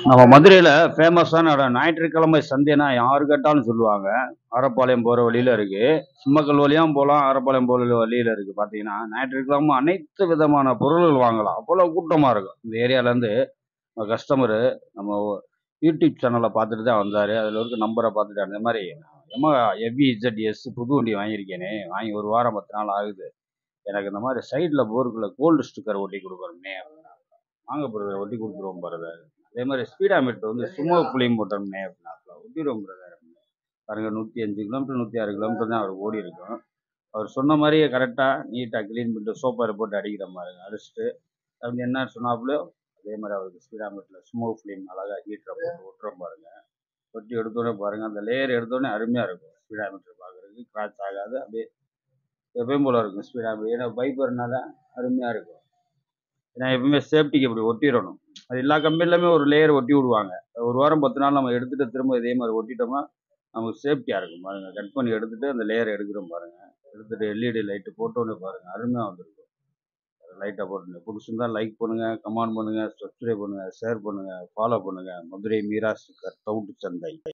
நம்ம மதுரையில் ஃபேமஸான இடம் ஞாயிற்றுக்கிழமை சந்தைனா யாரு கேட்டாலும் சொல்லுவாங்க ஆரப்பாளையம் போகிற வழியில் இருக்குது சிம்மக்கல் வழியாகவும் போகலாம் ஆரப்பாளையம் போகிற வழியில் இருக்குது பார்த்தீங்கன்னா ஞாயிற்றுக்கிழமை அனைத்து விதமான பொருள்கள் வாங்கலாம் அவ்வளோ கூட்டமாக இருக்கும் இந்த ஏரியாவிலேருந்து கஸ்டமரு நம்ம யூடியூப் சேனலை பார்த்துட்டு தான் வந்தார் அதில் இருக்க நம்பரை பார்த்துட்டு அந்த மாதிரி எம்மா எவ்வி இசட்எஸ் புது வண்டி வாங்கியிருக்கேனே வாங்கி ஒரு வாரம் பத்து நாள் ஆகுது எனக்கு இந்த மாதிரி சைடில் போருக்குள்ள கோல்டு ஸ்டிக்கர் ஒட்டி கொடுக்குறோமே அப்படின்னா வாங்க பிரதர் ஒட்டி கொடுத்துருவோம் பிரதர் அதே மாதிரி ஸ்பீடா மீட்டர் வந்து சும்மா புளியும் போட்டோம்னே அப்படின்னாப்ல ஒட்டிடுவோம் பிரதர் பாருங்க நூற்றி அஞ்சு கிலோமீட்டர் நூற்றி ஆறு கிலோமீட்டர் தான் அவர் ஓடி இருக்கும் அவர் சொன்ன மாதிரியே கரெக்டாக நீட்டாக க்ளீன் பண்ணிட்டு சோப்பரை போட்டு அடிக்கிற மாதிரி அடிச்சுட்டு அவங்க என்ன சொன்னாப்புலையோ அதே மாதிரி அவருக்கு ஸ்பீடா மீட்டரில் ஸ்மோக் ஃபிலிம் அழகாக ஹீட்டரை போட்டு ஒட்டுறோம் பாருங்க ஒட்டி எடுத்தோடனே பாருங்க அந்த லேயர் எடுத்தோடனே அருமையாக இருக்கும் ஸ்பீடா மீட்டர் பார்க்குறதுக்கு கிராச் ஆகாது அப்படியே எப்பயும் போல இருக்கும் ஸ்பீடா மீட்டர் ஏன்னா பைப்பர்னால அருமையாக இருக்கும் ஏன்னா எப்பவுமே சேஃப்டிக்கு இப்படி ஒட்டிடணும் அது எல்லா கம்பெனிலுமே ஒரு லேயர் ஒட்டி விடுவாங்க ஒரு வாரம் பத்து நாள் நம்ம எடுத்துட்டு திரும்ப இதே மாதிரி ஒட்டிட்டோம்னா நமக்கு சேஃப்டியாக இருக்கும் பாருங்க கட் பண்ணி எடுத்துட்டு அந்த லேயர் எடுக்கிறோம் பாருங்க எடுத்துட்டு எல்இடி லைட்டு போட்டோன்னு பாருங்க அருமையாக வந்துருக்கும் லைட்டாக போட்டுங்க பிடிச்சிருந்தா லைக் பண்ணுங்க கமெண்ட் பண்ணுங்க சப்ஸ்கிரைப் பண்ணுங்க ஷேர் பண்ணுங்க ஃபாலோ பண்ணுங்க மதுரை மீரா ஸ்டிக்கர் டவுட் சந்தை